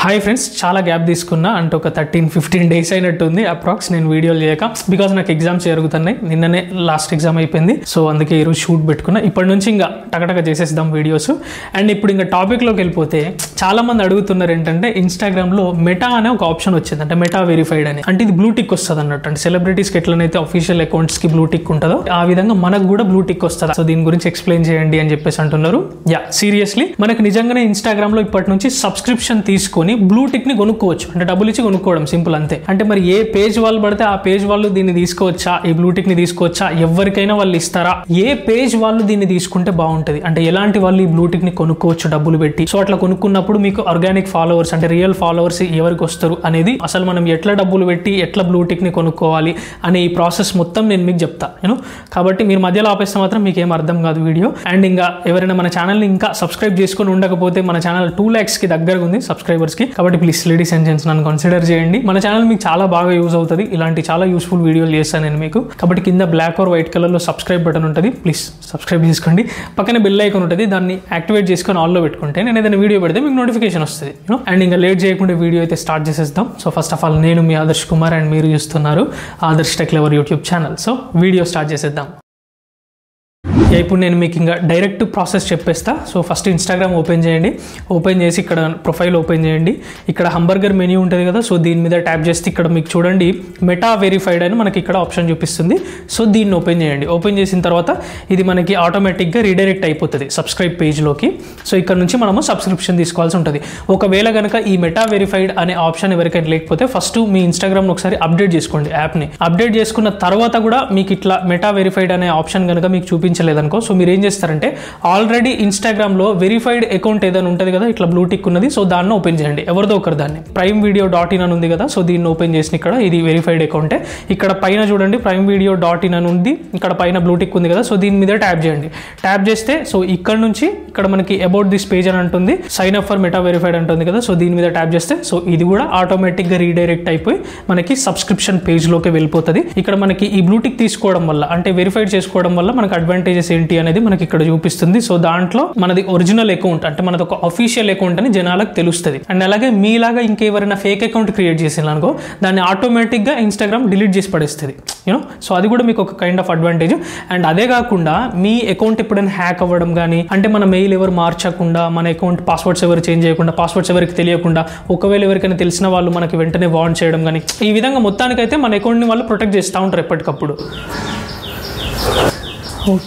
hi friends చాలా gap తీసుకున్నా అంటే ఒక థర్టీన్ ఫిఫ్టీన్ డేస్ అయినట్టుంది అప్రాక్స్ నేను వీడియోలు చేయక బికాజ్ నాకు ఎగ్జామ్స్ జరుగుతున్నాయి నిన్ననే లాస్ట్ ఎగ్జామ్ అయిపోయింది సో అందుకే ఈరోజు షూట్ పెట్టుకున్నా ఇప్పటి నుంచి ఇంకా టకటక చేసేద్దాం వీడియోస్ అండ్ ఇప్పుడు ఇంకా టాపిక్లోకి వెళ్ళిపోతే చాలా మంది అడుగుతున్నారు ఏంటంటే ఇన్స్టాగ్రామ్లో మెటా అనే ఒక ఆప్షన్ వచ్చింది అంటే మెటా వెరిఫైడ్ అని అంటే ఇది బ్లూ టిక్ వస్తుంది అన్నట్టు అంటే సెలబ్రిటీస్కి ఎట్లనైతే అఫీషియల్ అకౌంట్స్కి బ్లూ టిక్ ఉంటుందో ఆ విధంగా మనకు కూడా బ్లూ టిక్ వస్తుంది సో దీని గురించి ఎక్స్ప్లెయిన్ చేయండి అని చెప్పేసి అంటున్నారు యా సీరియస్లీ మనకు నిజంగానే ఇన్స్టాగ్రామ్లో ఇప్పటి నుంచి సబ్స్క్రిప్షన్ తీసుకొని బ్లూ టిక్ ని కొనుక్కోవచ్చు అంటే డబ్బులు ఇచ్చి కొనుక్కోవడం సింపుల్ అంతే అంటే మరి ఏ పేజ్ వాళ్ళు పడితే ఆ పేజ్ వాళ్ళు దీన్ని తీసుకోవచ్చా ఈ బ్లూ టిక్ ని తీసుకోవచ్చా ఎవరికైనా వాళ్ళు ఇస్తారా ఏ పేజ్ వాళ్ళు దీన్ని తీసుకుంటే బాగుంటుంది అంటే ఎలాంటి వాళ్ళు ఈ బ్లూ టిక్ ని కొనుక్కోవచ్చు డబ్బులు పెట్టి సో అట్లా కొనుక్కున్నప్పుడు మీకు ఆర్గానిక్ ఫాలోవర్స్ అంటే రియల్ ఫాలోవర్స్ ఎవరికి వస్తారు అనేది అసలు మనం ఎట్లా డబ్బులు పెట్టి ఎట్లా బ్లూ టిక్ ని కొనుక్కోవాలి అనే ఈ ప్రాసెస్ మొత్తం నేను మీకు చెప్తా నేను కాబట్టి మీరు మధ్యలో ఆపేస్తే మాత్రం మీకు ఏం అర్థం కాదు వీడియో అండ్ ఇంకా ఎవరైనా మన ఛానల్ని ఇంకా సబ్స్క్రైబ్ చేసుకొని ఉండకపోతే మన ఛానల్ టూ ల్యాక్స్ కి దగ్గరగా ఉంది సబ్స్క్రైబర్స్ కి కాబట్టి ప్లీజ్ లేడీస్ అండ్ జెంట్స్ నన్ను కన్సిడర్ చేయండి మన ఛానల్ మీకు చాలా బాగా యూజ్ అవుతుంది ఇలాంటి చాలా యూస్ఫుల్ వీడియోలు చేస్తాను నేను మీకు కాబట్టి కింద బ్లాక్ ఆర్ వైట్ కలర్లో సబ్స్క్రైబ్ బటన్ ఉంటుంది ప్లీజ్ సబ్స్క్రైబ్ చేసుకోండి పక్కన బెల్ ఐకాన్ ఉంటుంది దాన్ని యాక్టివేట్ చేసుకొని ఆల్లో పెట్టుకుంటే నేను ఏదైనా వీడియో పెడితే మీకు నోటిఫికేషన్ వస్తుంది యూనో అండ్ ఇంకా లేట్ చేయకుండా వీడియో అయితే స్టార్ట్ చేసేద్దాం సో ఫస్ట్ ఆఫ్ ఆల్ నేను మీ ఆదర్శ్ కుమార్ అండ్ మీరు చూస్తున్నారు Adarsh tech lever YouTube channel so video start చేసేద్దాం యా, ఇప్పుడు నేను మీకు ఇంకా డైరెక్ట్ ప్రాసెస్ చెప్పేస్తా సో ఫస్ట్ ఇన్స్టాగ్రామ్ ఓపెన్ చేయండి ఓపెన్ చేసి ఇక్కడ ప్రొఫైల్ ఓపెన్ చేయండి ఇక్కడ హంబర్గర్ మెన్యూ ఉంటుంది కదా సో దీని మీద ట్యాప్ చేస్తే ఇక్కడ మీకు చూడండి మెటా వెరిఫైడ్ అని మనకి ఇక్కడ ఆప్షన్ చూపిస్తుంది సో దీన్ని ఓపెన్ చేయండి ఓపెన్ చేసిన తర్వాత ఇది మనకి ఆటోమేటిక్గా రీడైరెక్ట్ అయిపోతుంది సబ్స్క్రైబ్ పేజ్లోకి సో ఇక్కడ నుంచి మనము సబ్స్క్రిప్షన్ తీసుకోవాల్సి ఉంటుంది ఒకవేళ కనుక ఈ మెటా వెరిఫైడ్ అనే ఆప్షన్ ఎవరికైనా లేకపోతే ఫస్ట్ మీ ఇన్స్టాగ్రామ్ ఒకసారి అప్డేట్ చేసుకోండి యాప్ని అప్డేట్ చేసుకున్న తర్వాత కూడా మీకు ఇట్లా మెటా వెరిఫైడ్ అనే ఆప్షన్ కనుక మీకు చూపించలేదనుకో సో మీరు ఏం చేస్తారంటే ఆల్రెడీ ఇన్స్టాగ్రామ్లో వెరిఫైడ్ అకౌంట్ ఏదైనా ఉంటుంది కదా ఇట్లా బ్లూ టిక్ ఉన్నది సో దాన్ని ఓపెన్ చేయండి ఎవరిదో ఒకరు దాన్ని ప్రైమ్ వీడియో డాట్ ఇన్ అని ఉంది కదా సో దీన్ని ఓపెన్ చేసిన ఇక్కడ ఇది వెరిఫైడ్ అకౌంటే ఇక్కడ పైన చూడండి ప్రైమ్ వీడియో డాట్ ఇన్ అని ఉంది ఇక్కడ పైన బ్లూ టిక్ ఉంది కదా సో దీని మీద ట్యాప్ చేయండి ట్యాప్ చేస్తే సో ఇక్కడ నుంచి ఇక్కడ మనకి అబౌట్ దిస్ పేజ్ అని అంటుంది sign up for Meta verified అంటుంది కదా సో దీని మీద ట్యాప్ చేస్తే సో ఇది కూడా ఆటోమేటిక్గా రీడైరెక్ట్ అయిపోయి మనకి సబ్స్క్రిప్షన్ పేజ్లోకి వెళ్ళిపోతుంది ఇక్కడ మనకి ఈ బ్లూ టిక్ తీసుకోవడం వల్ల అంటే వెరిఫైడ్ చేసుకోవడం వల్ల మనకి అడ్వాంటేజెస్ ఏంటి అనేది మనకి ఇక్కడ చూపిస్తుంది సో దాంట్లో మనది ఒరిజినల్ అకౌంట్ అంటే మనది ఒక అఫీషియల్ అకౌంట్ అని జనాలకు తెలుస్తుంది అండ్ అలాగే మీలాగా ఇంకెవరైనా ఫేక్ అకౌంట్ క్రియేట్ చేసినారనుకో దాన్ని ఆటోమేటిక్గా ఇన్స్టాగ్రామ్ డిలీట్ చేసి పడేస్తుంది యూనో సో అది కూడా మీకు ఒక కైండ్ ఆఫ్ అడ్వాంటేజ్ అండ్ అదే కాకుండా మీ అకౌంట్ ఎప్పుడైనా హ్యాక్ అవ్వడం కానీ అంటే మన మెయిల్ ఎవరు మార్చకుండా మన అకౌంట్ పాస్వర్డ్స్ ఎవరు చేంజ్ చేయకుండా పాస్వర్డ్స్ ఎవరికి తెలియకుండా ఒకవేళ ఎవరికైనా తెలిసిన వాళ్ళు మనకి వెంటనే వార్న్ చేయడం కానీ ఈ విధంగా మొత్తానికైతే మన అకౌంట్ని వాళ్ళు ప్రొటెక్ట్ చేస్తూ ఉంటారు ఎప్పటికప్పుడు అవుట్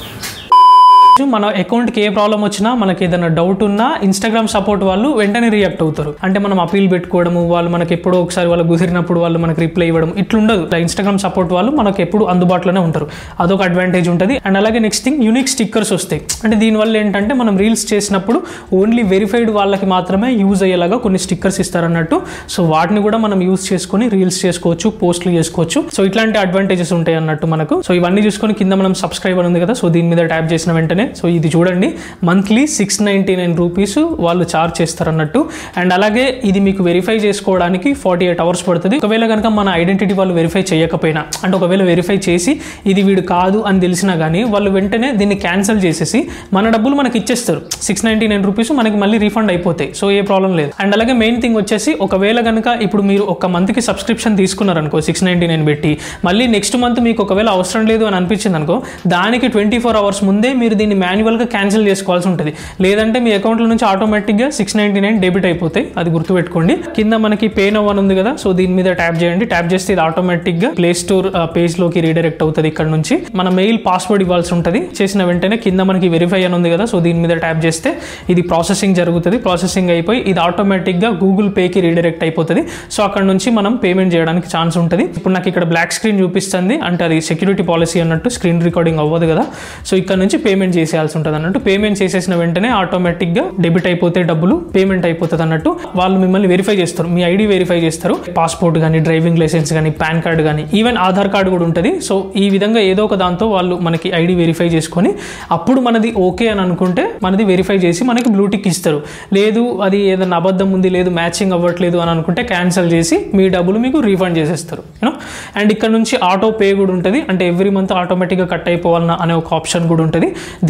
మన అకౌంట్కి ఏ ప్రాబ్లం వచ్చినా మనకి ఏదైనా డౌట్ ఉన్నా ఇన్స్టాగ్రామ్ సపోర్ట్ వాళ్ళు వెంటనే రియాక్ట్ అవుతారు అంటే మనం అపీల్ పెట్టుకోవడము వాళ్ళు మనకి ఎప్పుడో ఒకసారి వాళ్ళు కుదిరినప్పుడు వాళ్ళు మనకి రిప్లై ఇవ్వడం ఇట్లుండదు ఇన్స్టాగ్రామ్ సపోర్ట్ వాళ్ళు మనకి ఎప్పుడు అందుబాటులోనే ఉంటారు అదొక అడ్వాంటేజ్ ఉంటుంది అండ్ అలాగే నెక్స్ట్ థింగ్ యూనిక్ స్టిక్కర్స్ వస్తాయి అంటే దీనివల్ల ఏంటంటే మనం రీల్స్ చేసినప్పుడు ఓన్లీ వెరిఫైడ్ వాళ్ళకి మాత్రమే యూజ్ అయ్యేలాగా కొన్ని స్టిక్కర్స్ ఇస్తారన్నట్టు సో వాటిని కూడా మనం యూజ్ చేసుకొని రీల్స్ చేసుకోవచ్చు పోస్ట్లు చేసుకోవచ్చు సో ఇట్లాంటి అడ్వాంటేజెస్ ఉంటాయి అన్నట్టు మనకు సో ఇవన్నీ చూసుకొని కింద మనం సబ్స్క్రైబర్ ఉంది కదా సో దీని మీద ట్యాప్ చేసిన వెంటనే సో ఇది చూడండి monthly six ninety nine rupees వాళ్ళు చార్జ్ చేస్తారు అన్నట్టు అండ్ అలాగే ఇది మీకు వెరిఫై చేసుకోవడానికి ఫార్టీ ఎయిట్ అవర్స్ పడుతుంది ఒకవేళ కనుక మన ఐడెంటిటీ వాళ్ళు వెరిఫై చేయకపోయినా అంటే ఒకవేళ వెరిఫై చేసి ఇది వీడు కాదు అని తెలిసినా కానీ వాళ్ళు వెంటనే దీన్ని క్యాన్సిల్ చేసేసి మన డబ్బులు మనకి ఇచ్చేస్తారు సిక్స్ నైంటీ నైన్ రూపీస్ మనకి మళ్ళీ రీఫండ్ అయిపోతాయి సో ఏ ప్రాబ్లం లేదు అండ్ అలాగే మెయిన్ థింగ్ వచ్చేసి ఒకవేళ కనుక ఇప్పుడు మీరు ఒక మంత్కి సబ్స్క్రిప్షన్ తీసుకున్నారనుకో సిక్స్ నైంటీ నైన్ పెట్టి మళ్ళీ నెక్స్ట్ మంత్ మీకు ఒకవేళ అవసరం లేదు అని అనిపించింది అనుకో దానికి ట్వంటీ ఫోర్ అవర్స్ ముందే మీరు దీన్ని మాన్యువల్గా క్యాన్సిల్ చేసుకోవాల్సి ఉంటుంది లేదంటే మీ అకౌంట్లో నుంచి ఆటోమేటిక్గా సిక్స్ నైంటీ నైన్ డెబిట్ అయిపోతాయి అది గుర్తుపెట్టుకోండి కింద మనకి పే నవ్ అని ఉంది కదా సో దీని మీద ట్యాప్ చేయండి ట్యాప్ చేస్తే ఇది ఆటోమేటిక్గా ప్లే స్టోర్ పేజ్లోకి రీడైరెక్ట్ అవుతుంది ఇక్కడ నుంచి మన మెయిల్ పాస్వర్డ్ ఇవ్వాల్సి ఉంటుంది చేసిన వెంటనే కింద మనకి వెరిఫై అని ఉంది కదా సో దీని మీద ట్యాప్ చేస్తే ఇది ప్రాసెసింగ్ జరుగుతుంది ప్రాసెసింగ్ అయిపోయి ఇది ఆటోమేటిక్గా గూగుల్ పేకి రీడైరెక్ట్ అయిపోతుంది సో అక్కడ నుంచి మనం పేమెంట్ చేయడానికి ఛాన్స్ ఉంటుంది ఇప్పుడు నాకు ఇక్కడ బ్లాక్ స్క్రీన్ చూపిస్తుంది అంటే అది సెక్యూరిటీ పాలసీ అన్నట్టు స్క్రీన్ రికార్డింగ్ అవ్వదు కదా సో ఇక్కడ నుంచి పేమెంట్ చేసేయాల్సి ఉంటుంది అన్నట్టు పేమెంట్ చేసేసిన వెంటనే ఆటోమేటిక్గా డెబిట్ అయిపోతే డబ్బులు పేమెంట్ అయిపోతుంది అన్నట్టు వాళ్ళు మిమ్మల్ని వెరిఫై చేస్తారు మీ ఐడి వెరిఫై చేస్తారు పాస్పోర్ట్ కానీ డ్రైవింగ్ లైసెన్స్ కానీ పాన్ కార్డ్ కానీ ఈవెన్ ఆధార్ కార్డు కూడా ఉంటుంది సో ఈ విధంగా ఏదో ఒక దాంతో వాళ్ళు మనకి ఐడి వెరిఫై చేసుకొని అప్పుడు మనది ఓకే అని అనుకుంటే మనది వెరిఫై చేసి మనకి బ్లూటిక్ ఇస్తారు లేదు అది ఏదైనా అబద్ధం ఉంది లేదు మ్యాచింగ్ అవ్వట్లేదు అని అనుకుంటే క్యాన్సిల్ చేసి మీ డబ్బులు మీకు రీఫండ్ చేసేస్తారు యూనో అండ్ ఇక్కడ నుంచి ఆటో పే కూడా ఉంటుంది అంటే ఎవ్రీ మంత్ ఆటోమేటిక్గా కట్ అయిపోవాలన్న అనే ఒక ఆప్షన్ కూడా ఉంటుంది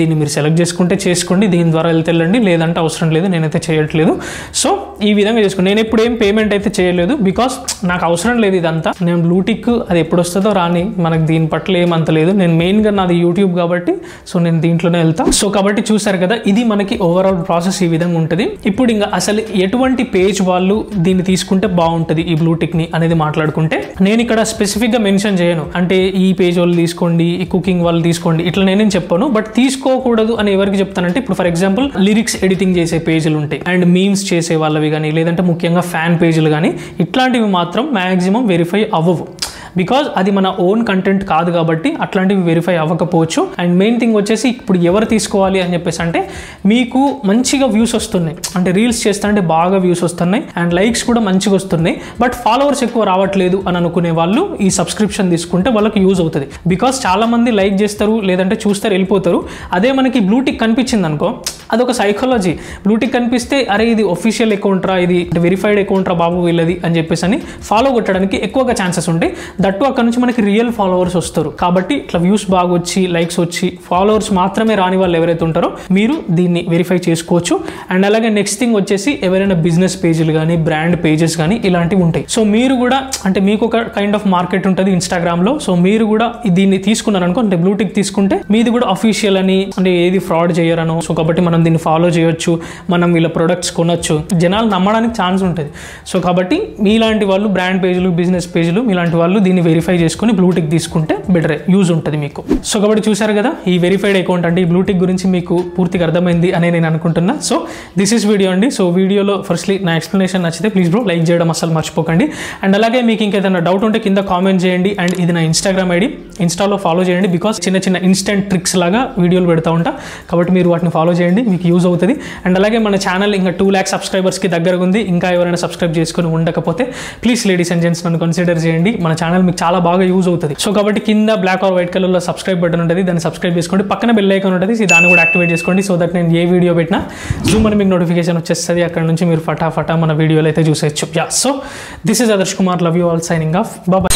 దీన్ని మీరు సెలెక్ట్ చేసుకుంటే చేసుకోండి దీని ద్వారా వెళ్తే వెళ్ళండి లేదంటే అవసరం లేదు నేనైతే చేయట్లేదు సో ఈ విధంగా చేసుకోండి నేను ఎప్పుడు ఏం పేమెంట్ అయితే చేయలేదు బికాస్ నాకు అవసరం లేదు ఇదంతా నేను బ్లూటిక్ అది ఎప్పుడు వస్తుందో రాని మనకు దీని పట్ల ఏమంత లేదు నేను మెయిన్గా నాది యూట్యూబ్ కాబట్టి సో నేను దీంట్లోనే వెళ్తా సో కాబట్టి చూసారు కదా ఇది మనకి ఓవరాల్ ప్రాసెస్ ఈ విధంగా ఉంటుంది ఇప్పుడు ఇంకా అసలు ఎటువంటి పేజ్ వాళ్ళు దీన్ని తీసుకుంటే బాగుంటుంది ఈ బ్లూటిక్ని అనేది మాట్లాడుకుంటే నేను ఇక్కడ స్పెసిఫిక్గా మెన్షన్ చేయను అంటే ఈ పేజ్ వాళ్ళు తీసుకోండి ఈ కుకింగ్ వాళ్ళు తీసుకోండి ఇట్లా నేనేం చెప్పాను బట్ తీసుకోకూడదు అని ఎవరికి చెప్తానంటే ఇప్పుడు ఫర్ ఎగ్జాంపుల్ లిరిక్స్ ఎడిటింగ్ చేసే పేజీలు ఉంటాయి అండ్ మీమ్స్ చేసే వాళ్ళవి కానీ లేదంటే ముఖ్యంగా ఫ్యాన్ పేజీలు కానీ ఇట్లాంటివి మాత్రం మ్యాక్సిమం వెరిఫై అవ్వవు బికాజ్ అది మన ఓన్ కంటెంట్ కాదు కాబట్టి అట్లాంటివి వెరిఫై అవ్వకపోవచ్చు అండ్ మెయిన్ థింగ్ వచ్చేసి ఇప్పుడు ఎవరు తీసుకోవాలి అని చెప్పేసి అంటే మీకు మంచిగా వ్యూస్ వస్తున్నాయి అంటే రీల్స్ చేస్తుంటే బాగా వ్యూస్ వస్తున్నాయి అండ్ లైక్స్ కూడా మంచిగా వస్తున్నాయి బట్ ఫాలోవర్స్ ఎక్కువ రావట్లేదు అని అనుకునే వాళ్ళు ఈ సబ్స్క్రిప్షన్ తీసుకుంటే వాళ్ళకి యూజ్ అవుతుంది బికాస్ చాలా మంది లైక్ చేస్తారు లేదంటే చూస్తారు వెళ్ళిపోతారు అదే మనకి బ్లూటిక్ కనిపించింది అనుకో అదొక సైకాలజీ బ్లూటిక్ కనిపిస్తే అరే ఇది ఒఫీషియల్ అకౌంట్ రా ఇది వెరిఫైడ్ అకౌంట్ రా బాబు వీళ్ళది అని చెప్పేసి అని ఫాలో కొట్టడానికి ఎక్కువగా ఛాన్సెస్ ఉంటాయి దట్టు అక్కడ నుంచి మనకి రియల్ ఫాలోవర్స్ వస్తారు కాబట్టి ఇట్లా వ్యూస్ బాగా వచ్చి లైక్స్ వచ్చి ఫాలోవర్స్ మాత్రమే రాని వాళ్ళు ఎవరైతే ఉంటారో మీరు దీన్ని వెరిఫై చేసుకోవచ్చు అండ్ అలాగే నెక్స్ట్ థింగ్ వచ్చేసి ఎవరైనా బిజినెస్ పేజీలు కానీ బ్రాండ్ పేజెస్ కానీ ఇలాంటివి ఉంటాయి సో మీరు కూడా అంటే మీకు ఒక కైండ్ ఆఫ్ మార్కెట్ ఉంటుంది ఇన్స్టాగ్రామ్లో సో మీరు కూడా దీన్ని తీసుకున్నారు అనుకో అంటే బ్లూటిక్ తీసుకుంటే మీది కూడా అఫీషియల్ అని అంటే ఏది ఫ్రాడ్ చేయరను సో కాబట్టి మనం దీన్ని ఫాలో చేయొచ్చు మనం వీళ్ళ ప్రొడక్ట్స్ కొనొచ్చు జనాలు నమ్మడానికి ఛాన్స్ ఉంటుంది సో కాబట్టి మీలాంటి వాళ్ళు బ్రాండ్ పేజీలు బిజినెస్ పేజీలు మీలాంటి వాళ్ళు దీన్ని వెరిఫై చేసుకుని బ్లూటిక్ తీసుకుంటే బెటర్ యూజ్ ఉంటుంది మీకు సో కాబట్టి చూసారు కదా ఈ వెరిఫైడ్ అకౌంట్ అంటే ఈ బ్లూటిక్ గురించి మీకు పూర్తిగా అర్థమైంది అని నేను అనుకుంటున్నా సో దిస్ ఇస్ వీడియో అండి సో వీడియోలో ఫస్ట్లీ నా ఎక్స్ప్లెనేషన్ నచ్చితే ప్లీజ్ బ్రో లైక్ చేయడం అసలు మర్చిపోకండి అండ్ అలాగే మీకు ఇంకేదైనా డౌట్ ఉంటే కింద కామెంట్ చేయండి అండ్ ఇది నా ఇన్స్టాగ్రామ్ ఐడి ఇన్స్టాలో ఫాలో చేయండి బికాస్ చిన్న చిన్న ఇన్స్టెంట్ ట్రిక్స్ లాగా వీడియోలు పెడతా ఉంటా కాబట్టి మీరు వాటిని ఫాలో చేయండి మీకు యూజ్ అవుతుంది అండ్ అలాగే మన ఛానల్ ఇంకా టూ ల్యాక్ సబ్స్క్రైబర్స్కి దగ్గరగా ఉంది ఇంకా ఎవరైనా సబ్స్క్రైబ్ చేసుకొని ఉండకపోతే ప్లీజ్ లేడీస్ అండ్ జెంట్స్ నన్ను కన్సిడర్ చేయండి మన ఛానల్ మీకు చాలా బాగా యూజ్ అవుతుంది సో కాబట్టి కింద బ్లాక్ ఆర్ వైట్ కలర్లో సబ్స్క్రైబ్ బటన్ ఉంటుంది దాన్ని సబ్స్క్రైబ్ చేసుకోండి పక్కన బెల్ ఐకాన్ ఉంటుంది సో దాన్ని కూడా యాక్టివేట్ చేసుకోండి సో దట్ నేను ఏ వీడియో పెట్టినా జూమ్ అని మీకు నోటిఫికేషన్ వచ్చేస్తుంది అక్కడ నుంచి మీరు ఫటాఫటా మన వీడియోలు అయితే చూసేయచ్చు yeah so this is Adarsh Kumar love you all signing off Baba